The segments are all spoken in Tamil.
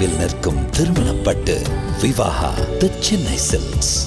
நினைவில் நிற்கும் திருமணப்பட்டு விவாகா தி சென்னை சில்க்ஸ்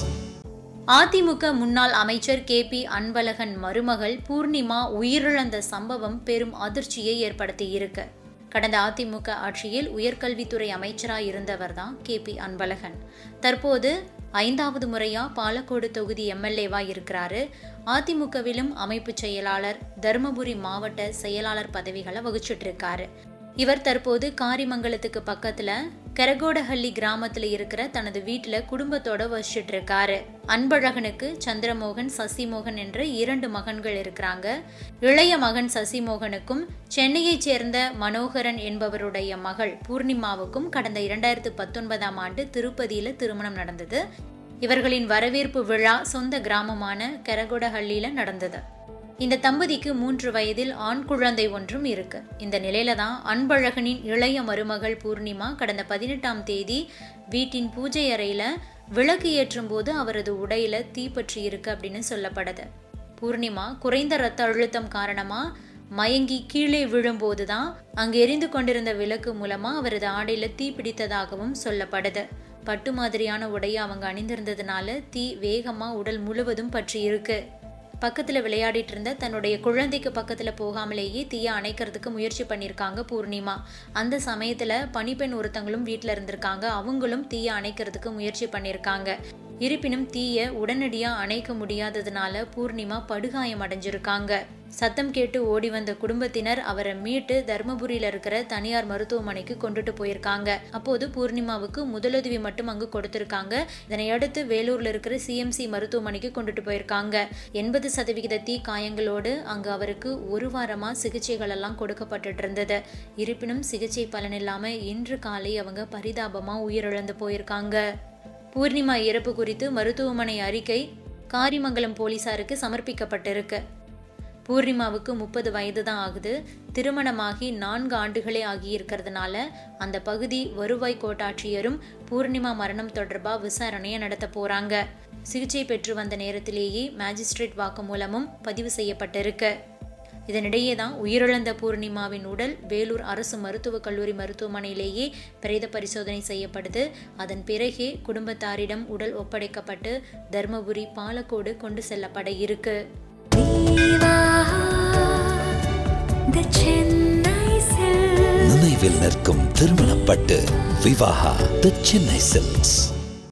அதிமுக முன்னாள் அமைச்சர் கே பி அன்பழகன் மருமகள் பூர்ணிமா உயிரிழந்த சம்பவம் பெரும் அதிர்ச்சியை ஏற்படுத்தியிருக்கு கடந்த அதிமுக ஆட்சியில் உயர்கல்வித்துறை அமைச்சராக இருந்தவர் தான் கே பி அன்பழகன் தற்போது ஐந்தாவது முறையா பாலக்கோடு தொகுதி எம்எல்ஏவா இருக்கிறாரு அதிமுகவிலும் அமைப்பு செயலாளர் தருமபுரி மாவட்ட செயலாளர் பதவிகளை வகிச்சிட்டு இருக்காரு இவர் தற்போது காரிமங்கலத்துக்கு பக்கத்துல கரகோடஹள்ளி கிராமத்துல இருக்கிற தனது வீட்டுல குடும்பத்தோட வசிச்சுட்டு இருக்காரு அன்பழகனுக்கு சந்திரமோகன் சசிமோகன் என்ற இரண்டு மகன்கள் இருக்கிறாங்க இளைய மகன் சசிமோகனுக்கும் சென்னையைச் சேர்ந்த மனோகரன் என்பவருடைய மகள் பூர்ணிமாவுக்கும் கடந்த இரண்டாயிரத்து பத்தொன்பதாம் ஆண்டு திருப்பதியில திருமணம் நடந்தது இவர்களின் வரவேற்பு விழா சொந்த கிராமமான கரகோடஹள்ளியில நடந்தது இந்த தம்பதிக்கு மூன்று வயதில் ஆண் குழந்தை ஒன்றும் இருக்கு இந்த நிலையில தான் அன்பழகனின் இளைய மருமகள் பூர்ணிமா கடந்த பதினெட்டாம் தேதி வீட்டின் பூஜை அறையில விளக்கு ஏற்றும் போது அவரது உடையில தீப்பற்றி இருக்கு அப்படின்னு சொல்லப்படுது பூர்ணிமா குறைந்த ரத்த அழுத்தம் காரணமா மயங்கி கீழே விழும்போது தான் அங்கு எரிந்து கொண்டிருந்த விளக்கு மூலமா அவரது ஆடையில தீ பிடித்ததாகவும் சொல்லப்படுது பட்டு மாதிரியான உடையை அவங்க அணிந்திருந்ததுனால தீ வேகமா உடல் முழுவதும் பற்றி இருக்கு பக்கத்தில் விளையாடிட்டு இருந்த தன்னுடைய குழந்தைக்கு பக்கத்தில் போகாமலேயே தீயை அணைக்கிறதுக்கு முயற்சி பண்ணியிருக்காங்க பூர்ணிமா அந்த சமயத்தில் பணிப்பெண் ஒருத்தங்களும் வீட்டில் இருந்திருக்காங்க அவங்களும் தீயை அணைக்கிறதுக்கு முயற்சி பண்ணியிருக்காங்க இருப்பினும் தீயை உடனடியாக அணைக்க முடியாததுனால பூர்ணிமா படுகாயம் அடைஞ்சிருக்காங்க சத்தம் கேட்டு ஓடி வந்த குடும்பத்தினர் அவரை மீட்டு தர்மபுரியில இருக்கிற தனியார் மருத்துவமனைக்கு கொண்டுட்டு போயிருக்காங்க அப்போது பூர்ணிமாவுக்கு முதலுதவி மட்டும் அங்கு கொடுத்திருக்காங்க இதனை அடுத்து வேலூர்ல இருக்கிற சிஎம்சி மருத்துவமனைக்கு கொண்டுட்டு போயிருக்காங்க எண்பது சதவிகித தீ காயங்களோடு அங்கு அவருக்கு ஒரு வாரமா சிகிச்சைகள் எல்லாம் கொடுக்கப்பட்டு இருந்தது இருப்பினும் சிகிச்சை பலனில்லாம இன்று காலை அவங்க பரிதாபமா உயிரிழந்து போயிருக்காங்க பூர்ணிமா இறப்பு குறித்து மருத்துவமனை அறிக்கை காரிமங்கலம் போலீசாருக்கு சமர்ப்பிக்கப்பட்டிருக்கு பூர்ணிமாவுக்கு முப்பது வயது தான் ஆகுது திருமணமாகி நான்கு ஆண்டுகளே ஆகியிருக்கிறதுனால அந்த பகுதி வருவாய் கோட்டாட்சியரும் பூர்ணிமா மரணம் தொடர்பாக விசாரணையை நடத்த போறாங்க சிகிச்சை பெற்று வந்த நேரத்திலேயே மேஜிஸ்ட்ரேட் வாக்குமூலமும் பதிவு செய்யப்பட்டிருக்கு இதனிடையே தான் உயிரிழந்த பூர்ணிமாவின் உடல் வேலூர் அரசு மருத்துவக் கல்லூரி மருத்துவமனையிலேயே பிரேத பரிசோதனை செய்யப்படுது அதன் பிறகே குடும்பத்தாரிடம் உடல் ஒப்படைக்கப்பட்டு தர்மபுரி பாலக்கோடு கொண்டு செல்லப்பட இருக்கு the Chennai Silks. நினைவில் நிற்கும் திருமணப்பட்டு விவாகா தி சென்னை சில்க்ஸ்